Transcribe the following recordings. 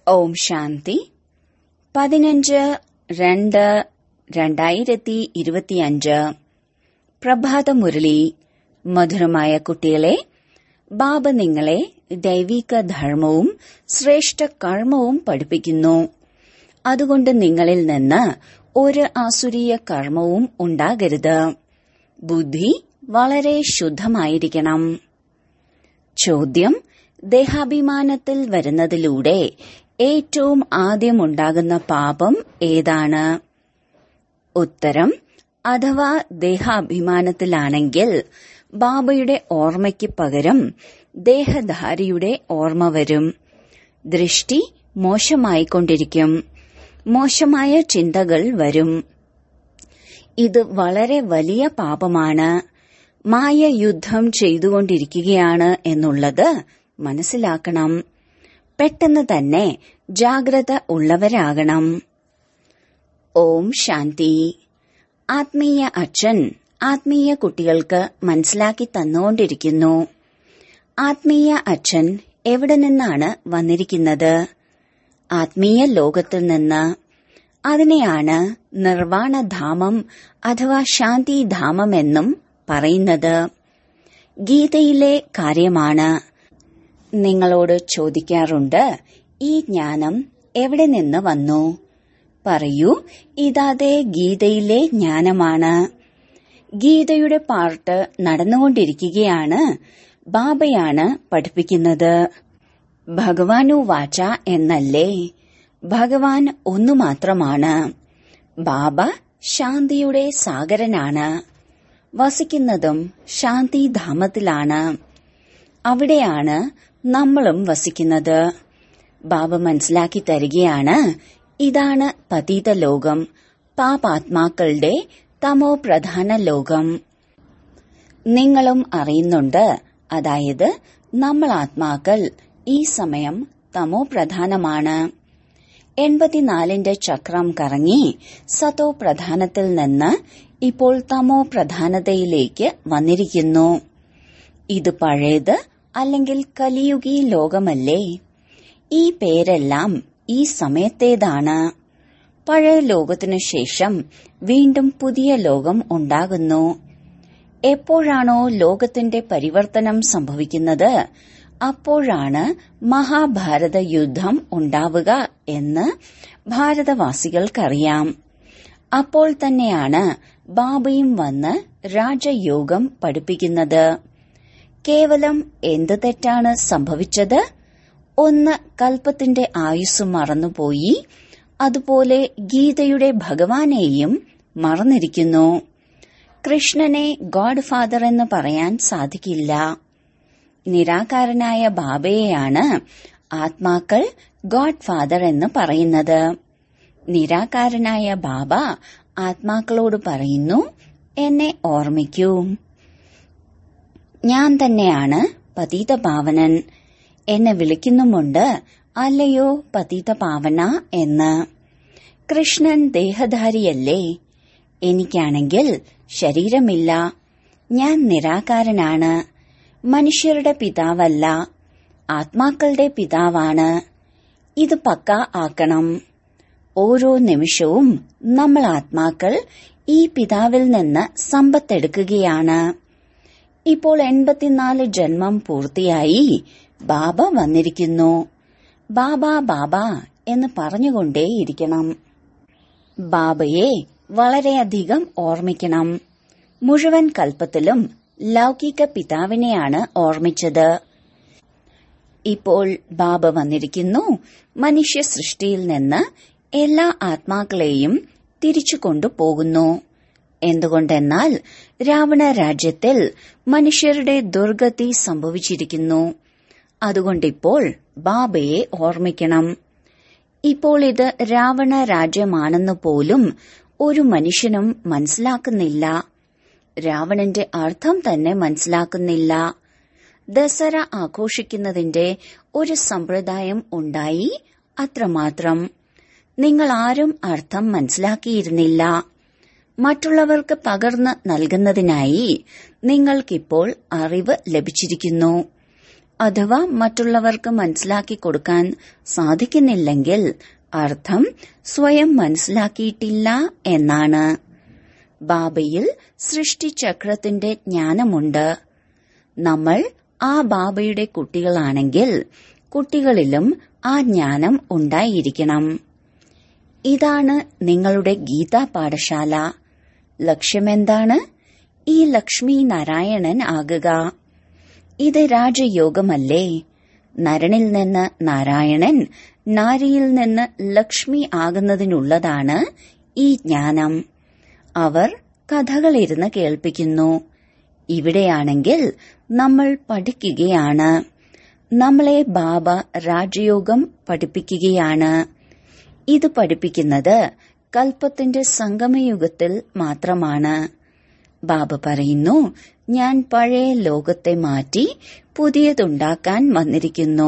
ഓം ശാന്തി പതിനഞ്ച് രണ്ട് രണ്ടായിരത്തി ഇരുപത്തിയഞ്ച് പ്രഭാത മുരളി മധുരമായ കുട്ടികളെ ബാബ നിങ്ങളെ ദൈവിക ധർമ്മവും ശ്രേഷ്ഠ കർമ്മവും പഠിപ്പിക്കുന്നു അതുകൊണ്ട് നിങ്ങളിൽ നിന്ന് ഒരു ആസുരീയ കർമ്മവും ഉണ്ടാകരുത് ബുദ്ധി വളരെ ശുദ്ധമായിരിക്കണം ചോദ്യം ദേഹാഭിമാനത്തിൽ വരുന്നതിലൂടെ ഏറ്റവും ആദ്യം ഉണ്ടാകുന്ന പാപം ഏതാണ് ഉത്തരം അഥവാ ദേഹാഭിമാനത്തിലാണെങ്കിൽ ബാബയുടെ ഓർമ്മയ്ക്ക് പകരം ദേഹധാരിയുടെ ഓർമ്മ വരും ദൃഷ്ടി മോശമായിക്കൊണ്ടിരിക്കും മോശമായ ചിന്തകൾ വരും ഇത് വളരെ വലിയ പാപമാണ് മായ യുദ്ധം ചെയ്തുകൊണ്ടിരിക്കുകയാണ് എന്നുള്ളത് മനസ്സിലാക്കണം പെട്ടെന്ന് തന്നെ ജാഗ്രത ഉള്ളവരാകണം ഓം ശാന്തി ആത്മീയ അച്ഛൻ ആത്മീയ കുട്ടികൾക്ക് മനസ്സിലാക്കി തന്നുകൊണ്ടിരിക്കുന്നു ആത്മീയ അച്ഛൻ എവിടെ നിന്നാണ് വന്നിരിക്കുന്നത് ആത്മീയ ലോകത്തിൽ നിന്ന് അതിനെയാണ് നിർവാണധാമം അഥവാ ശാന്തിധാമം എന്നും പറയുന്നത് ഗീതയിലെ കാര്യമാണ് നിങ്ങളോട് ചോദിക്കാറുണ്ട് ഈ ജ്ഞാനം എവിടെ നിന്ന് വന്നു പറയൂ ഇതാതെ ഗീതയിലെ ജ്ഞാനമാണ് ഗീതയുടെ പാർട്ട് നടന്നുകൊണ്ടിരിക്കുകയാണ് ബാബയാണ് പഠിപ്പിക്കുന്നത് ഭഗവാനു വാച എന്നല്ലേ ഭഗവാൻ ഒന്നു മാത്രമാണ് ബാബ ശാന്തിയുടെ സാഗരനാണ് വസിക്കുന്നതും ശാന്തിധാമത്തിലാണ് അവിടെയാണ് നമ്മളും വസിക്കുന്നത് ബാബ മനസ്സിലാക്കി തരികയാണ് ഇതാണ് പതീത ലോകം പാപാത്മാക്കളുടെ തമോ പ്രധാന ലോകം നിങ്ങളും അറിയുന്നുണ്ട് അതായത് നമ്മൾ ആത്മാക്കൾ ഈ സമയം തമോ പ്രധാനമാണ് എൺപത്തിനാലിന്റെ ചക്രം കറങ്ങി സതോ പ്രധാനത്തിൽ നിന്ന് ഇപ്പോൾ തമോ പ്രധാനതയിലേക്ക് വന്നിരിക്കുന്നു ഇത് പഴയത് അല്ലെങ്കിൽ കലിയുഗി ലോകമല്ലേ ഈ പേരെല്ലാം ഈ സമയത്തേതാണ് പഴയ ലോകത്തിനു ശേഷം വീണ്ടും പുതിയ ലോകം ഉണ്ടാകുന്നു എപ്പോഴാണോ ലോകത്തിന്റെ പരിവർത്തനം സംഭവിക്കുന്നത് അപ്പോഴാണ് മഹാഭാരത യുദ്ധം ഉണ്ടാവുക എന്ന് ഭാരതവാസികൾക്കറിയാം അപ്പോൾ തന്നെയാണ് ബാബയും വന്ന് രാജയോഗം പഠിപ്പിക്കുന്നത് കേവലം എന്ത് തെറ്റാണ് സംഭവിച്ചത് ഒന്ന് കൽപ്പത്തിന്റെ ആയുസ് മറന്നുപോയി അതുപോലെ ഗീതയുടെ ഭഗവാനെയും മറന്നിരിക്കുന്നു കൃഷ്ണനെ ഗോഡ് ഫാദർ എന്ന് പറയാൻ സാധിക്കില്ല നിരാകാരനായ ബാബയെയാണ് ആത്മാക്കൾ ഗോഡ് ഫാദർ എന്ന് പറയുന്നത് നിരാകാരനായ ബാബ ആത്മാക്കളോട് പറയുന്നു എന്നെ ഓർമ്മിക്കൂ ഞാൻ തന്നെയാണ് പതീത പാവനൻ എന്നെ വിളിക്കുന്നുമുണ്ട് അല്ലയോ പതീത പാവന എന്ന് കൃഷ്ണൻ ദേഹധാരിയല്ലേ എനിക്കാണെങ്കിൽ ശരീരമില്ല ഞാൻ നിരാകാരനാണ് മനുഷ്യരുടെ പിതാവല്ല ആത്മാക്കളുടെ പിതാവാണ് ഇത് പക്ക ആക്കണം ഓരോ നിമിഷവും നമ്മൾ ആത്മാക്കൾ ഈ പിതാവിൽ നിന്ന് സമ്പത്തെടുക്കുകയാണ് ഇപ്പോൾ എൺപത്തിനാല് ജന്മം പൂർത്തിയായി ബാബ വന്നിരിക്കുന്നു ബാബ ബാബ എന്ന് പറഞ്ഞുകൊണ്ടേയിരിക്കണം ബാബയെ വളരെയധികം ഓർമ്മിക്കണം മുഴുവൻ കൽപ്പത്തിലും ലൗകിക പിതാവിനെയാണ് ഓർമ്മിച്ചത് ഇപ്പോൾ ബാബ വന്നിരിക്കുന്നു മനുഷ്യ സൃഷ്ടിയിൽ നിന്ന് എല്ലാ ആത്മാക്കളെയും തിരിച്ചു കൊണ്ടുപോകുന്നു എന്തുകൊണ്ടെന്നാൽ രാവണ രാജ്യത്തിൽ മനുഷ്യരുടെ ദുർഗതി സംഭവിച്ചിരിക്കുന്നു അതുകൊണ്ടിപ്പോൾ ബാബയെ ഓർമ്മിക്കണം ഇപ്പോൾ ഇത് രാവണ രാജ്യമാണെന്ന് പോലും ഒരു മനുഷ്യനും മനസ്സിലാക്കുന്നില്ല രാവണന്റെ അർത്ഥം തന്നെ മനസ്സിലാക്കുന്നില്ല ദസറ ആഘോഷിക്കുന്നതിന്റെ ഒരു സമ്പ്രദായം ഉണ്ടായി അത്രമാത്രം നിങ്ങൾ ആരും അർത്ഥം മനസ്സിലാക്കിയിരുന്നില്ല മറ്റുള്ളവർക്ക് പകർന്ന് നൽകുന്നതിനായി നിങ്ങൾക്കിപ്പോൾ അറിവ് ലഭിച്ചിരിക്കുന്നു അഥവാ മറ്റുള്ളവർക്ക് മനസ്സിലാക്കി കൊടുക്കാൻ സാധിക്കുന്നില്ലെങ്കിൽ അർത്ഥം സ്വയം മനസ്സിലാക്കിയിട്ടില്ല എന്നാണ് ബാബയിൽ സൃഷ്ടിചക്രത്തിന്റെ ജ്ഞാനമുണ്ട് നമ്മൾ ആ ബാബയുടെ കുട്ടികളാണെങ്കിൽ കുട്ടികളിലും ആ ജ്ഞാനം ഉണ്ടായിരിക്കണം ഇതാണ് നിങ്ങളുടെ ഗീതാ പാഠശാല ലക്ഷ്യമെന്താണ് ഈ ലക്ഷ്മി നാരായണൻ ആകുക ഇത് രാജയോഗമല്ലേ നരനിൽ നിന്ന് നാരായണൻ നാരിയിൽ നിന്ന് ലക്ഷ്മി ആകുന്നതിനുള്ളതാണ് ഈ ജ്ഞാനം അവർ കഥകളിരുന്ന് കേൾപ്പിക്കുന്നു ഇവിടെയാണെങ്കിൽ നമ്മൾ പഠിക്കുകയാണ് നമ്മളെ ബാബ രാജയോഗം പഠിപ്പിക്കുകയാണ് ഇത് പഠിപ്പിക്കുന്നത് കൽപ്പത്തിന്റെ സംഗമയുഗത്തിൽ മാത്രമാണ് ബാബ പറയുന്നു ഞാൻ പഴയ ലോകത്തെ മാറ്റി പുതിയതുണ്ടാക്കാൻ വന്നിരിക്കുന്നു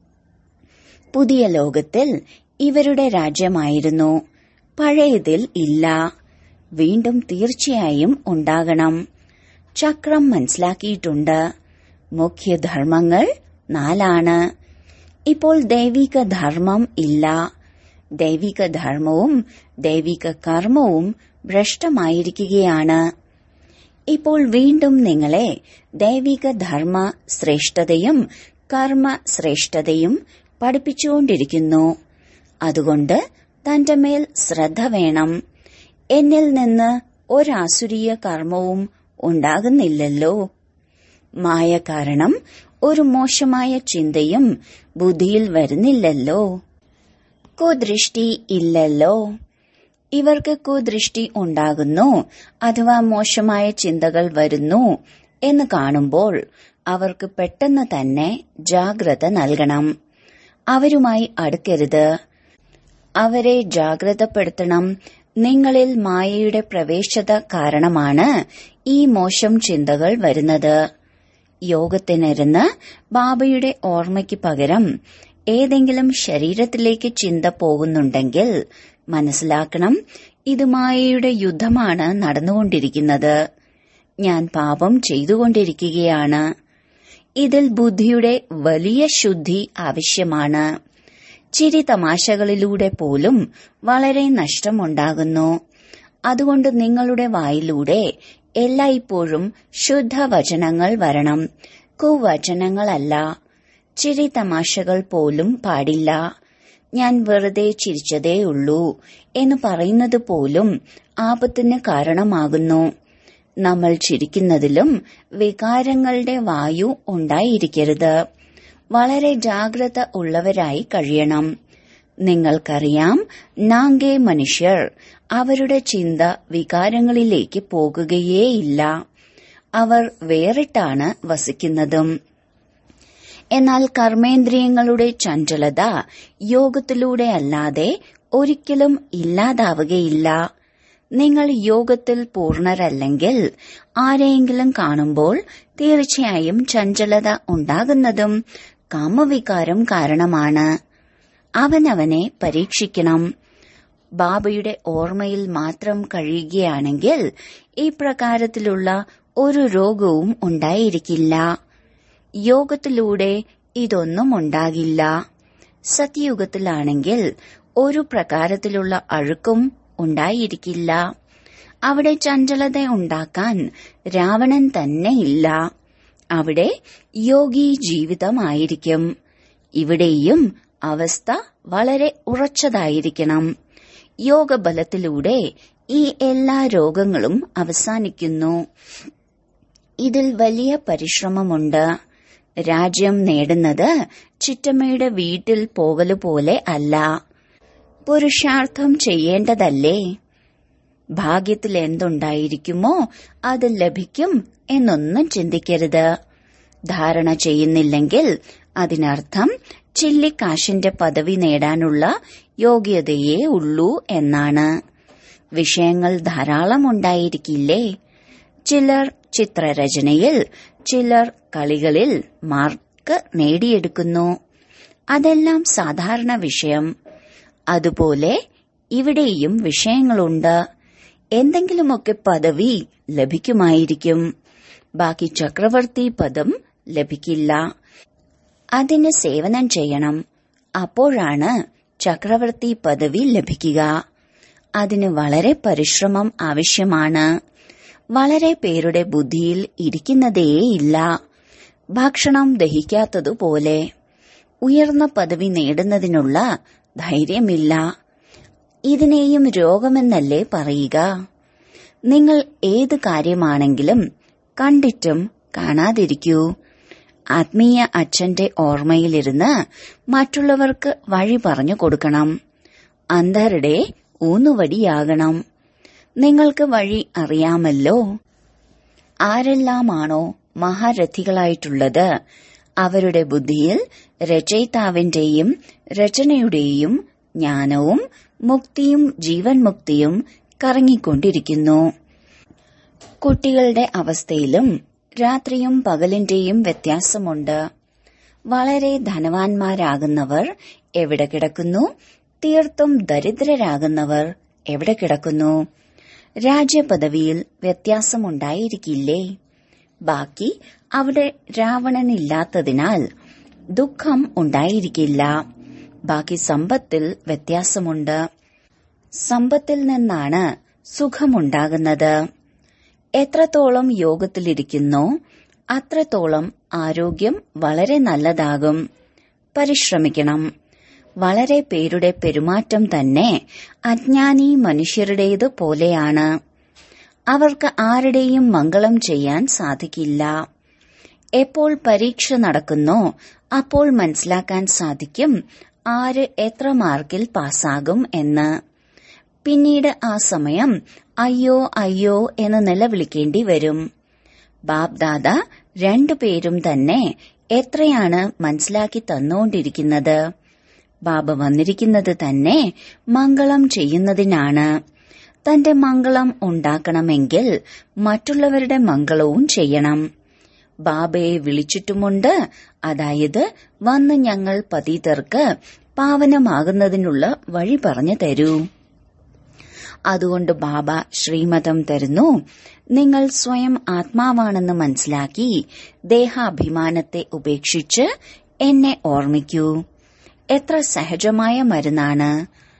പുതിയ ലോകത്തിൽ ഇവരുടെ രാജ്യമായിരുന്നു പഴയതിൽ ഇല്ല വീണ്ടും തീർച്ചയായും ഉണ്ടാകണം ചക്രം മനസ്സിലാക്കിയിട്ടുണ്ട് മുഖ്യധർമ്മങ്ങൾ നാലാണ് ഇപ്പോൾ ദൈവിക ധർമ്മം ഇല്ല ദൈവിക ധർമ്മവും ദൈവിക കർമ്മവും ഭ്രഷ്ടമായിരിക്കുകയാണ് ഇപ്പോൾ വീണ്ടും നിങ്ങളെ ദൈവിക ധർമ്മ ശ്രേഷ്ഠതയും കർമ്മ ശ്രേഷ്ഠതയും പഠിപ്പിച്ചുകൊണ്ടിരിക്കുന്നു അതുകൊണ്ട് തന്റെ മേൽ ശ്രദ്ധ വേണം എന്നിൽ നിന്ന് ഒരാസുരീയ കർമ്മവും ഉണ്ടാകുന്നില്ലല്ലോ മായ കാരണം ഒരു മോശമായ ചിന്തയും ബുദ്ധിയിൽ വരുന്നില്ലല്ലോ കുദൃഷ്ടി ഇല്ലല്ലോ ഇവർക്ക് കുദൃഷ്ടി ഉണ്ടാകുന്നു അഥവാ മോശമായ ചിന്തകൾ വരുന്നു എന്ന് കാണുമ്പോൾ അവർക്ക് പെട്ടെന്ന് തന്നെ ജാഗ്രത നൽകണം അവരുമായി അടുക്കരുത് അവരെ ജാഗ്രതപ്പെടുത്തണം നിങ്ങളിൽ മായയുടെ പ്രവേശത കാരണമാണ് ഈ മോശം ചിന്തകൾ വരുന്നത് യോഗത്തിനിരുന്ന് ബാബയുടെ ഓർമ്മയ്ക്ക് പകരം ഏതെങ്കിലും ശരീരത്തിലേക്ക് ചിന്ത പോകുന്നുണ്ടെങ്കിൽ മനസ്സിലാക്കണം ഇത് മായയുടെ യുദ്ധമാണ് നടന്നുകൊണ്ടിരിക്കുന്നത് ഞാൻ പാപം ചെയ്തുകൊണ്ടിരിക്കുകയാണ് ഇതിൽ ബുദ്ധിയുടെ വലിയ ശുദ്ധി ആവശ്യമാണ് ചിരി തമാശകളിലൂടെ പോലും വളരെ നഷ്ടമുണ്ടാകുന്നു അതുകൊണ്ട് നിങ്ങളുടെ വായിലൂടെ എല്ലായ്പ്പോഴും ശുദ്ധവചനങ്ങൾ വരണം കുവചനങ്ങളല്ല ചിരി തമാശകൾ പോലും പാടില്ല ഞാൻ വെറുതെ ചിരിച്ചതേയുള്ളൂ എന്ന് പറയുന്നത് പോലും ആപത്തിന് കാരണമാകുന്നു നമ്മൾ ചിരിക്കുന്നതിലും വികാരങ്ങളുടെ വായു ഉണ്ടായിരിക്കരുത് വളരെ ജാഗ്രത ഉള്ളവരായി കഴിയണം നിങ്ങൾക്കറിയാം നാങ്കെ മനുഷ്യർ അവരുടെ ചിന്ത വികാരങ്ങളിലേക്ക് പോകുകയേയില്ല അവർ വേറിട്ടാണ് വസിക്കുന്നതും എന്നാൽ കർമ്മേന്ദ്രിയങ്ങളുടെ ചഞ്ചലത യോഗത്തിലൂടെ അല്ലാതെ ഒരിക്കലും ഇല്ലാതാവുകയില്ല നിങ്ങൾ യോഗത്തിൽ പൂർണ്ണരല്ലെങ്കിൽ ആരെയെങ്കിലും കാണുമ്പോൾ തീർച്ചയായും ചഞ്ചലത ഉണ്ടാകുന്നതും കാമവികാരം കാരണമാണ് അവനവനെ പരീക്ഷിക്കണം ബാബയുടെ ഓർമ്മയിൽ മാത്രം കഴിയുകയാണെങ്കിൽ ഈ പ്രകാരത്തിലുള്ള ഒരു രോഗവും ഉണ്ടായിരിക്കില്ല യോഗത്തിലൂടെ ഇതൊന്നും ഉണ്ടാകില്ല സത്യയുഗത്തിലാണെങ്കിൽ ഒരു പ്രകാരത്തിലുള്ള അഴുക്കും ഉണ്ടായിരിക്കില്ല അവിടെ ചഞ്ചലത ഉണ്ടാക്കാൻ രാവണൻ തന്നെ ഇല്ല അവിടെ യോഗി ജീവിതമായിരിക്കും ഇവിടെയും അവസ്ഥ വളരെ ഉറച്ചതായിരിക്കണം യോഗബലത്തിലൂടെ ഈ എല്ലാ രോഗങ്ങളും അവസാനിക്കുന്നു ഇതിൽ വലിയ പരിശ്രമമുണ്ട് രാജ്യം നേടുന്നത് ചിറ്റമ്മയുടെ വീട്ടിൽ പോകല് പോലെ അല്ല പുരുഷാർത്ഥം ചെയ്യേണ്ടതല്ലേ ഭാഗ്യത്തിൽ എന്തുണ്ടായിരിക്കുമോ അത് ലഭിക്കും എന്നൊന്നും ചിന്തിക്കരുത് ധാരണ ചെയ്യുന്നില്ലെങ്കിൽ അതിനർത്ഥം ചില്ലിക്കാശിന്റെ പദവി നേടാനുള്ള യോഗ്യതയേ ഉള്ളൂ എന്നാണ് വിഷയങ്ങൾ ധാരാളം ഉണ്ടായിരിക്കില്ലേ ചിലർ ചിത്രരചനയിൽ ചിലർ കളികളിൽ മാർക്ക് നേടിയെടുക്കുന്നു അതെല്ലാം സാധാരണ വിഷയം അതുപോലെ ഇവിടെയും വിഷയങ്ങളുണ്ട് എന്തെങ്കിലുമൊക്കെ പദവി ലഭിക്കുമായിരിക്കും ബാക്കി ചക്രവർത്തി പദം ലഭിക്കില്ല അതിന് സേവനം ചെയ്യണം അപ്പോഴാണ് ചക്രവർത്തി പദവി ലഭിക്കുക അതിന് വളരെ പരിശ്രമം ആവശ്യമാണ് വളരെ പേരുടെ ബുദ്ധിയിൽ ഇരിക്കുന്നതേയില്ല ഭക്ഷണം ദഹിക്കാത്തതുപോലെ ഉയർന്ന പദവി നേടുന്നതിനുള്ള ധൈര്യമില്ല ഇതിനെയും രോഗമെന്നല്ലേ പറയുക നിങ്ങൾ ഏത് കാര്യമാണെങ്കിലും കണ്ടിട്ടും കാണാതിരിക്കൂ ആത്മീയ അച്ഛന്റെ ഓർമ്മയിലിരുന്ന് മറ്റുള്ളവർക്ക് വഴി പറഞ്ഞു കൊടുക്കണം അന്ധരുടെ ഊന്നുവടിയാകണം നിങ്ങൾക്ക് വഴി അറിയാമല്ലോ ആരെല്ലാമാണോ മഹാരഥികളായിട്ടുള്ളത് അവരുടെ ബുദ്ധിയിൽ രചയിതാവിന്റെയും രചനയുടെയും ജ്ഞാനവും മുക്തിയും ജീവൻ മുക്തിയും കറങ്ങിക്കൊണ്ടിരിക്കുന്നു കുട്ടികളുടെ അവസ്ഥയിലും രാത്രിയും പകലിന്റെയും വ്യത്യാസമുണ്ട് വളരെ ധനവാന്മാരാകുന്നവർ എവിടെ കിടക്കുന്നു തീർത്തും ദരിദ്രരാകുന്നവർ എവിടെ കിടക്കുന്നു രാജ്യപദവിയിൽ വ്യത്യാസമുണ്ടായിരിക്കില്ലേ ബാക്കി അവിടെ രാവണനില്ലാത്തതിനാൽ ദുഃഖം ഉണ്ടായിരിക്കില്ല ബാക്കി സമ്പത്തിൽ വ്യത്യാസമുണ്ട് സമ്പത്തിൽ നിന്നാണ് സുഖമുണ്ടാകുന്നത് എത്രത്തോളം യോഗത്തിലിരിക്കുന്നോ അത്രത്തോളം ആരോഗ്യം വളരെ നല്ലതാകും പരിശ്രമിക്കണം വളരെ പേരുടെ പെരുമാറ്റം തന്നെ അജ്ഞാനി മനുഷ്യരുടേത് പോലെയാണ് അവർക്ക് ആരുടെയും മംഗളം ചെയ്യാൻ സാധിക്കില്ല എപ്പോൾ പരീക്ഷ നടക്കുന്നോ അപ്പോൾ മനസ്സിലാക്കാൻ സാധിക്കും ആര് എത്ര മാർക്കിൽ പാസ്സാകും എന്ന് പിന്നീട് ആ സമയം അയ്യോ അയ്യോ എന്ന് നിലവിളിക്കേണ്ടി വരും ബാബ് ദാദ രണ്ടുപേരും തന്നെ എത്രയാണ് മനസ്സിലാക്കി തന്നുകൊണ്ടിരിക്കുന്നത് ബാബ വന്നിരിക്കുന്നത് തന്നെ മംഗളം ചെയ്യുന്നതിനാണ് തന്റെ മംഗളം ഉണ്ടാക്കണമെങ്കിൽ മറ്റുള്ളവരുടെ മംഗളവും ചെയ്യണം ബാബയെ വിളിച്ചിട്ടുമുണ്ട് അതായത് വന്ന് ഞങ്ങൾ പതീതർക്ക് പാവനമാകുന്നതിനുള്ള വഴി പറഞ്ഞു തരൂ അതുകൊണ്ട് ബാബ ശ്രീമതം തരുന്നു നിങ്ങൾ സ്വയം ആത്മാവാണെന്ന് മനസ്സിലാക്കി ദേഹാഭിമാനത്തെ ഉപേക്ഷിച്ച് എന്നെ ഓർമ്മിക്കൂ എത്ര സഹജമായ മരുന്നാണ്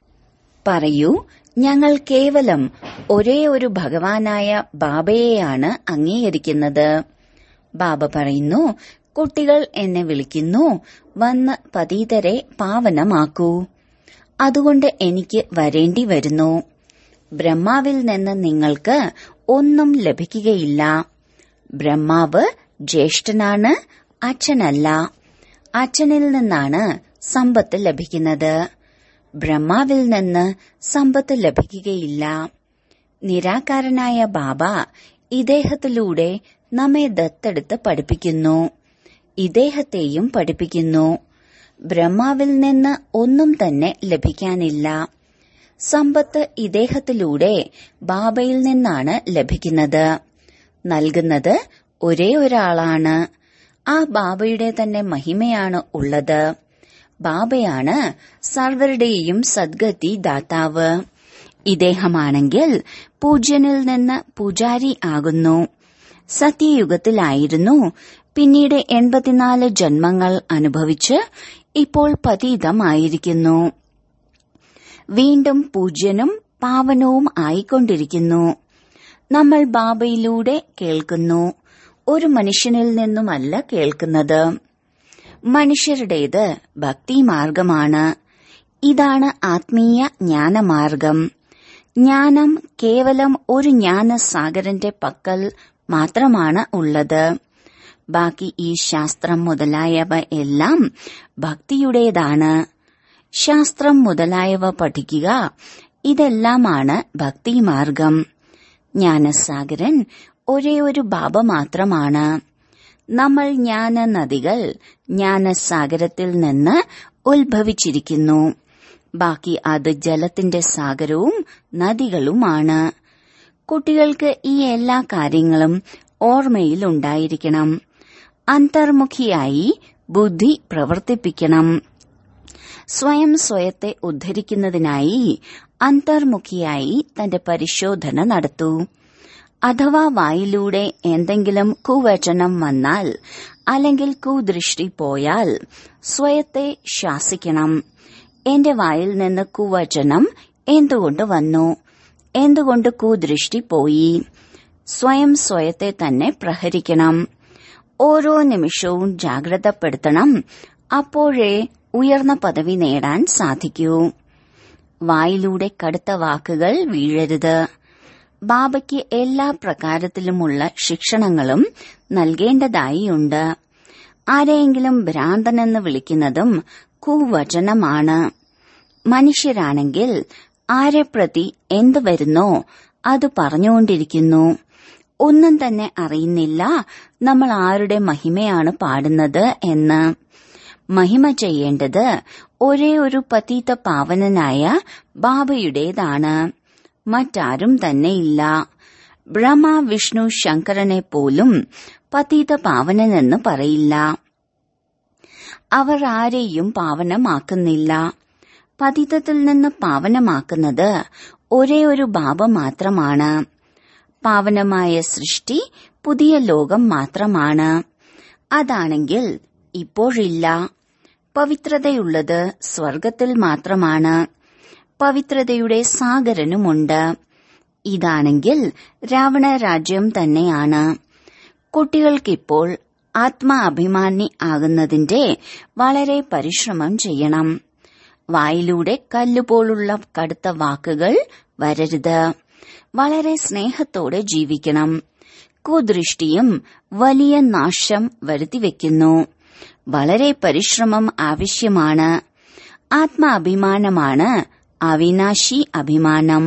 പറയൂ ഞങ്ങൾ കേവലം ഒരേ ഒരു ഭഗവാനായ ബാബയെയാണ് അംഗീകരിക്കുന്നത് ബാബ പറയുന്നു കുട്ടികൾ എന്നെ വിളിക്കുന്നു വന്ന് പതീതരെ പാവനമാക്കൂ അതുകൊണ്ട് എനിക്ക് വരേണ്ടി വരുന്നു ബ്രഹ്മാവിൽ നിന്ന് നിങ്ങൾക്ക് ഒന്നും ലഭിക്കുകയില്ല ബ്രഹ്മാവ് ജ്യേഷ്ഠനാണ് അച്ഛനല്ല അച്ഛനിൽ നിന്നാണ് സമ്പത്ത് ലഭിക്കുന്നത് ബ്രഹ്മാവിൽ നിന്ന് സമ്പത്ത് ലഭിക്കുകയില്ല നിരാകാരനായ ബാബ ഇദ്ദേഹത്തിലൂടെ നമ്മെ ദത്തെടുത്ത് പഠിപ്പിക്കുന്നു ഇദ്ദേഹത്തെയും പഠിപ്പിക്കുന്നു ബ്രഹ്മാവിൽ നിന്ന് ഒന്നും തന്നെ ലഭിക്കാനില്ല സമ്പത്ത് ഇദ്ദേഹത്തിലൂടെ ബാബയിൽ നിന്നാണ് ലഭിക്കുന്നത് നൽകുന്നത് ഒരേ ഒരാളാണ് ആ ബാബയുടെ തന്നെ മഹിമയാണ് ഉള്ളത് ബാബയാണ് സർവരുടെയും സദ്ഗതി ദാതാവ് ഇദ്ദേഹമാണെങ്കിൽ പൂജ്യനിൽ നിന്ന് പൂജാരി ആകുന്നു സത്യയുഗത്തിലായിരുന്നു പിന്നീട് എൺപത്തിനാല് ജന്മങ്ങൾ അനുഭവിച്ച് ഇപ്പോൾ പതീതമായിരിക്കുന്നു വീണ്ടും പൂജ്യനും പാവനവും ആയിക്കൊണ്ടിരിക്കുന്നു നമ്മൾ ബാബയിലൂടെ കേൾക്കുന്നു ഒരു മനുഷ്യനിൽ നിന്നുമല്ല കേൾക്കുന്നത് മനുഷ്യരുടേത് ഭക്തിമാർഗമാണ് ഇതാണ് ആത്മീയ ജ്ഞാനമാർഗം ജ്ഞാനം കേവലം ഒരു ജ്ഞാനസാഗരന്റെ പക്കൽ മാത്രമാണ് ഉള്ളത് ബാക്കി ഈ ശാസ്ത്രം മുതലായവ എല്ലാം ഭക്തിയുടേതാണ് ശാസ്ത്രം മുതലായവ പഠിക്കുക ഇതെല്ലാമാണ് ഭക്തിമാർഗം ജ്ഞാനസാഗരൻ ഒരേ ഒരു ബാബ മാത്രമാണ് നമ്മൾ ജ്ഞാന നദികൾ ജ്ഞാനസാഗരത്തിൽ നിന്ന് ഉത്ഭവിച്ചിരിക്കുന്നു ബാക്കി അത് ജലത്തിന്റെ സാഗരവും നദികളുമാണ് കുട്ടികൾക്ക് ഈ എല്ലാ കാര്യങ്ങളും ഓർമ്മയിൽ ഉണ്ടായിരിക്കണം അന്തർമുഖിയായി ബുദ്ധി പ്രവർത്തിപ്പിക്കണം സ്വയം സ്വയത്തെ ഉദ്ധരിക്കുന്നതിനായി അന്തർമുഖിയായി തന്റെ പരിശോധന നടത്തൂ അഥവാ വായിലൂടെ എന്തെങ്കിലും കുവചനം വന്നാൽ അല്ലെങ്കിൽ കുദൃഷ്ടി പോയാൽ സ്വയത്തെ ശാസിക്കണം എന്റെ വായിൽ നിന്ന് കുവചനം എന്തുകൊണ്ട് വന്നു എന്തുകൊണ്ട് കുദൃഷ്ടി പോയി സ്വയം സ്വയത്തെ തന്നെ പ്രഹരിക്കണം ഓരോ നിമിഷവും ജാഗ്രതപ്പെടുത്തണം അപ്പോഴേ ഉയർന്ന പദവി നേടാൻ സാധിക്കൂ വായിലൂടെ കടുത്ത വാക്കുകൾ വീഴരുത് ബാബയ്ക്ക് എല്ലാ പ്രകാരത്തിലുമുള്ള ശിക്ഷണങ്ങളും നൽകേണ്ടതായിയുണ്ട് ആരെയെങ്കിലും ഭ്രാന്തനെന്ന് വിളിക്കുന്നതും കുവചനമാണ് മനുഷ്യരാണെങ്കിൽ ആരെ പ്രതി എന്ത് വരുന്നോ അത് പറഞ്ഞുകൊണ്ടിരിക്കുന്നു ഒന്നും തന്നെ അറിയുന്നില്ല നമ്മൾ ആരുടെ മഹിമയാണ് പാടുന്നത് എന്ന് മഹിമ ചെയ്യേണ്ടത് ഒരേ ഒരു പതീത പാവനനായ ബാബയുടേതാണ് മറ്റാരും തന്നെയില്ല ബ്രഹ്മ വിഷ്ണു ശങ്കരനെ പോലും പതീത പാവനനെന്ന് പറയില്ല അവർ ആരെയും പാവനമാക്കുന്നില്ല പതിതത്തിൽ നിന്ന് പാവനമാക്കുന്നത് ഒരേ ഒരു ബാബ മാത്രമാണ് പാവനമായ സൃഷ്ടി പുതിയ ലോകം മാത്രമാണ് അതാണെങ്കിൽ ഇപ്പോഴില്ല പവിത്രതയുള്ളത് സ്വർഗത്തിൽ മാത്രമാണ് പവിത്രതയുടെ സാഗരനുമുണ്ട് ഇതാണെങ്കിൽ രാവണ രാജ്യം തന്നെയാണ് കുട്ടികൾക്കിപ്പോൾ ആത്മാഭിമാനി ആകുന്നതിന്റെ വളരെ പരിശ്രമം ചെയ്യണം വായിലൂടെ കല്ലുപോലുള്ള കടുത്ത വാക്കുകൾ വരരുത് വളരെ സ്നേഹത്തോടെ ജീവിക്കണം കുദൃഷ്ടിയും വലിയ നാശം വരുത്തിവെക്കുന്നു വളരെ പരിശ്രമം ആവശ്യമാണ് ആത്മാഭിമാനമാണ് അവിനാശി അഭിമാനം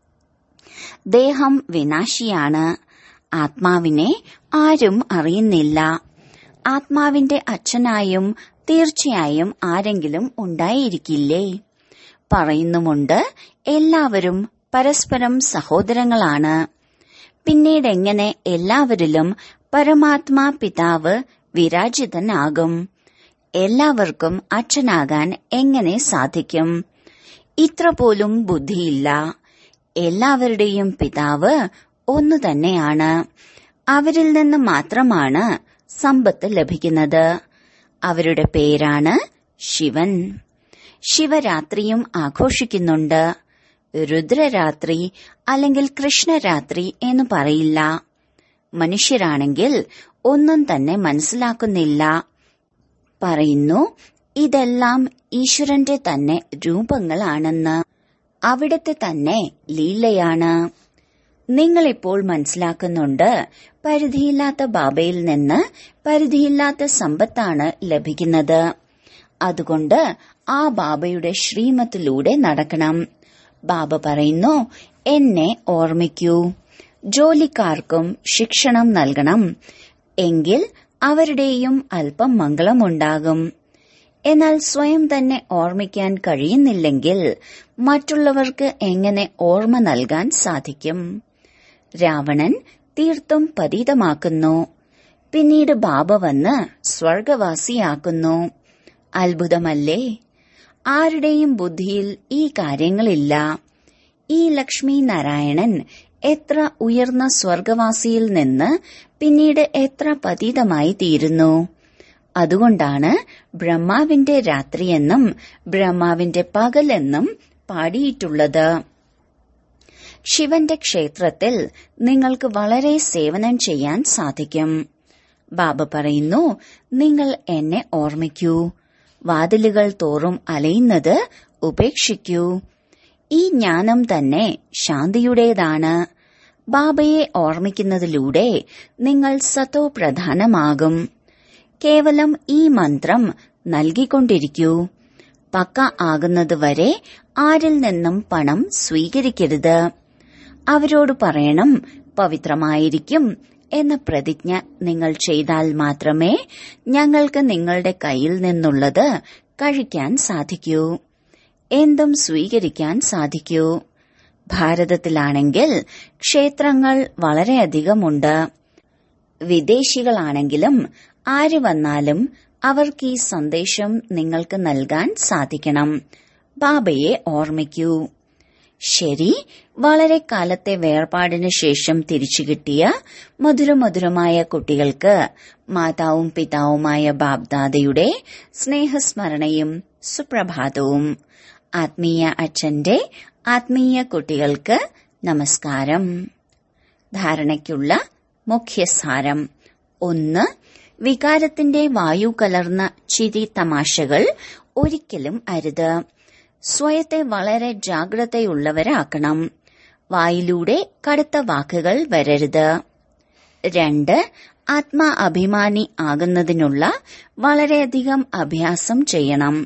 ദേഹം വിനാശിയാണ് ആത്മാവിനെ ആരും അറിയുന്നില്ല ആത്മാവിന്റെ അച്ഛനായും തീർച്ചയായും ആരെങ്കിലും ഉണ്ടായിരിക്കില്ലേ പറയുന്നുമുണ്ട് എല്ലാവരും പരസ്പരം സഹോദരങ്ങളാണ് പിന്നീട് എങ്ങനെ എല്ലാവരിലും പരമാത്മാ പിതാവ് വിരാജിതനാകും എല്ലാവർക്കും അച്ഛനാകാൻ എങ്ങനെ സാധിക്കും ഇത്ര പോലും ബുദ്ധിയില്ല എല്ലാവരുടെയും പിതാവ് ഒന്നു തന്നെയാണ് അവരിൽ നിന്ന് മാത്രമാണ് സമ്പത്ത് ലഭിക്കുന്നത് അവരുടെ പേരാണ് ശിവൻ ശിവരാത്രിയും ആഘോഷിക്കുന്നുണ്ട് രുദ്രരാത്രി അല്ലെങ്കിൽ കൃഷ്ണരാത്രി എന്ന് പറയില്ല മനുഷ്യരാണെങ്കിൽ ഒന്നും തന്നെ മനസ്സിലാക്കുന്നില്ല പറയുന്നു ഇതെല്ലാം ഈശ്വരന്റെ തന്നെ രൂപങ്ങളാണെന്ന് അവിടത്തെ തന്നെ ലീലയാണ് നിങ്ങളിപ്പോൾ മനസ്സിലാക്കുന്നുണ്ട് പരിധിയില്ലാത്ത ബാബയിൽ നിന്ന് പരിധിയില്ലാത്ത സമ്പത്താണ് ലഭിക്കുന്നത് അതുകൊണ്ട് ആ ബാബയുടെ ശ്രീമത്തിലൂടെ നടക്കണം ബാബ പറയുന്നു എന്നെ ഓർമ്മിക്കൂ ജോലിക്കാർക്കും ശിക്ഷണം നൽകണം എങ്കിൽ അവരുടെയും അല്പം മംഗളമുണ്ടാകും എന്നാൽ സ്വയം തന്നെ ഓർമ്മിക്കാൻ കഴിയുന്നില്ലെങ്കിൽ മറ്റുള്ളവർക്ക് എങ്ങനെ ഓർമ്മ നൽകാൻ സാധിക്കും രാവണൻ തീർത്തും പതീതമാക്കുന്നു പിന്നീട് ബാബ വന്ന് സ്വർഗവാസിയാക്കുന്നു അത്ഭുതമല്ലേ ആരുടെയും ബുദ്ധിയിൽ ഈ കാര്യങ്ങളില്ല ഈ ലക്ഷ്മി നാരായണൻ എത്ര ഉയർന്ന സ്വർഗവാസിയിൽ നിന്ന് പിന്നീട് എത്ര പതീതമായി തീരുന്നു അതുകൊണ്ടാണ് ബ്രഹ്മാവിന്റെ രാത്രിയെന്നും ബ്രഹ്മാവിന്റെ പകലെന്നും പാടിയിട്ടുള്ളത് ശിവന്റെ ക്ഷേത്രത്തിൽ നിങ്ങൾക്ക് വളരെ സേവനം ചെയ്യാൻ സാധിക്കും ബാബ പറയുന്നു നിങ്ങൾ എന്നെ ഓർമ്മിക്കൂ വാതിലുകൾ തോറും അലയുന്നത് ഉപേക്ഷിക്കൂ ഈ ജ്ഞാനം തന്നെ ശാന്തിയുടേതാണ് ബാബയെ ഓർമ്മിക്കുന്നതിലൂടെ നിങ്ങൾ സത്തോ പ്രധാനമാകും കേവലം ഈ മന്ത്രം നൽകിക്കൊണ്ടിരിക്കൂ പക്ക ആകുന്നതുവരെ ആരിൽ നിന്നും പണം സ്വീകരിക്കരുത് അവരോട് പറയണം പവിത്രമായിരിക്കും എന്ന പ്രതിജ്ഞ നിങ്ങൾ ചെയ്താൽ മാത്രമേ ഞങ്ങൾക്ക് നിങ്ങളുടെ കയ്യിൽ നിന്നുള്ളത് കഴിക്കാൻ സാധിക്കൂ എന്തും സ്വീകരിക്കാൻ സാധിക്കൂ ഭാരതത്തിലാണെങ്കിൽ ക്ഷേത്രങ്ങൾ വളരെയധികമുണ്ട് വിദേശികളാണെങ്കിലും ആര് വന്നാലും അവർക്ക് ഈ സന്ദേശം നിങ്ങൾക്ക് നൽകാൻ സാധിക്കണം ബാബയെ ഓർമ്മിക്കൂ ശരി വളരെ കാലത്തെ വേർപാടിന് ശേഷം തിരിച്ചു കിട്ടിയ മധുരമധുരമായ കുട്ടികൾക്ക് മാതാവും പിതാവുമായ ബാബ്ദാദയുടെ സ്നേഹസ്മരണയും സുപ്രഭാതവും ആത്മീയ അച്ഛന്റെ ആത്മീയ കുട്ടികൾക്ക് നമസ്കാരം ധാരണയ്ക്കുള്ള മുഖ്യസാരം ഒന്ന് വികാരത്തിന്റെ വായു കലർന്ന ചിരി തമാശകൾ ഒരിക്കലും അരുത് സ്വയത്തെ വളരെ ജാഗ്രതയുള്ളവരാക്കണം വായിലൂടെ കടുത്ത വാക്കുകൾ വരരുത് രണ്ട് ആത്മാ അഭിമാനി ആകുന്നതിനുള്ള വളരെയധികം അഭ്യാസം ചെയ്യണം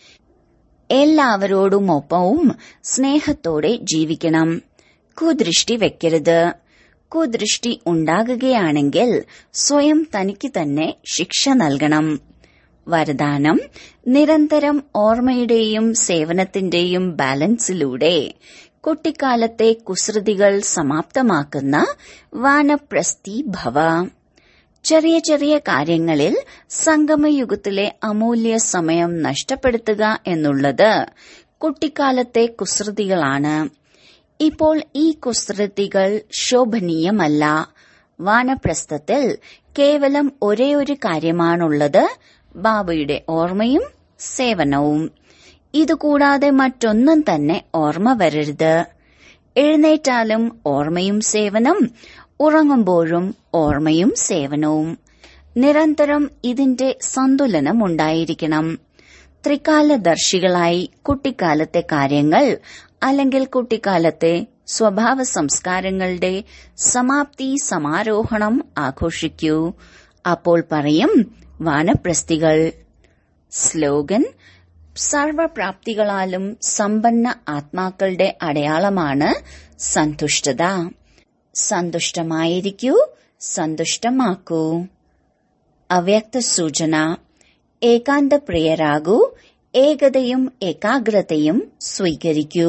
എല്ലാവരോടുമൊപ്പവും സ്നേഹത്തോടെ ജീവിക്കണം കുദൃഷ്ടി വെക്കരുത് കുദൃഷ്ടി ഉണ്ടാകുകയാണെങ്കിൽ സ്വയം തനിക്ക് തന്നെ ശിക്ഷ നൽകണം വരദാനം നിരന്തരം ഓർമ്മയുടെയും സേവനത്തിന്റെയും ബാലൻസിലൂടെ കുട്ടിക്കാലത്തെ കുസൃതികൾ സമാപ്തമാക്കുന്ന വാനപ്രസ്ഥി ഭവ ചെറിയ ചെറിയ കാര്യങ്ങളിൽ സംഗമയുഗത്തിലെ അമൂല്യ സമയം നഷ്ടപ്പെടുത്തുക എന്നുള്ളത് കുട്ടിക്കാലത്തെ കുസൃതികളാണ് ഇപ്പോൾ ഈ കുസൃതികൾ ശോഭനീയമല്ല വാനപ്രസ്ഥത്തിൽ കേവലം ഒരേ ഒരു കാര്യമാണുള്ളത് ബാബയുടെ ഓർമ്മയും സേവനവും ഇതുകൂടാതെ മറ്റൊന്നും തന്നെ ഓർമ്മ വരരുത് എഴുന്നേറ്റാലും ഓർമ്മയും സേവനം ഉറങ്ങുമ്പോഴും ഓർമ്മയും സേവനവും നിരന്തരം ഇതിന്റെ സന്തുലനം ഉണ്ടായിരിക്കണം ത്രികാലദർശികളായി കുട്ടിക്കാലത്തെ കാര്യങ്ങൾ അല്ലെങ്കിൽ കുട്ടിക്കാലത്തെ സ്വഭാവ സംസ്കാരങ്ങളുടെ സമാപ്തി സമാരോഹണം ആഘോഷിക്കൂ അപ്പോൾ പറയും വാനപ്രസ്ഥികൾ സ്ലോഗൻ സർവപ്രാപ്തികളാലും സമ്പന്ന ആത്മാക്കളുടെ അടയാളമാണ് സന്തുഷ്ടത സന്തുഷ്ടമായിരിക്കൂ സന്തുഷ്ടമാക്കൂ അവ്യക്ത സൂചന ഏകാന്തപ്രിയരാകൂ ഏകതയും ഏകാഗ്രതയും സ്വീകരിക്കൂ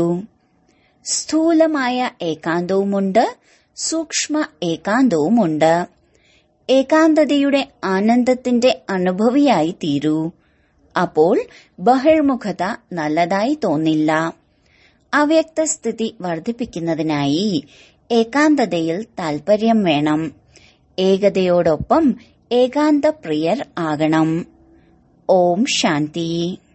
സ്ഥൂലമായ ഏകാന്തവുമുണ്ട് സൂക്ഷ്മ ഏകാന്തവുമുണ്ട് ഏകാന്തതയുടെ ആനന്ദത്തിന്റെ അനുഭവിയായി തീരൂ അപ്പോൾ ബഹിർമുഖത നല്ലതായി തോന്നില്ല അവ്യക്ത സ്ഥിതി വർദ്ധിപ്പിക്കുന്നതിനായി ഏകാന്തതയിൽ താൽപര്യം വേണം ഏകതയോടൊപ്പം ഏകാന്ത പ്രിയർ ആകണം ഓം ശാന്തി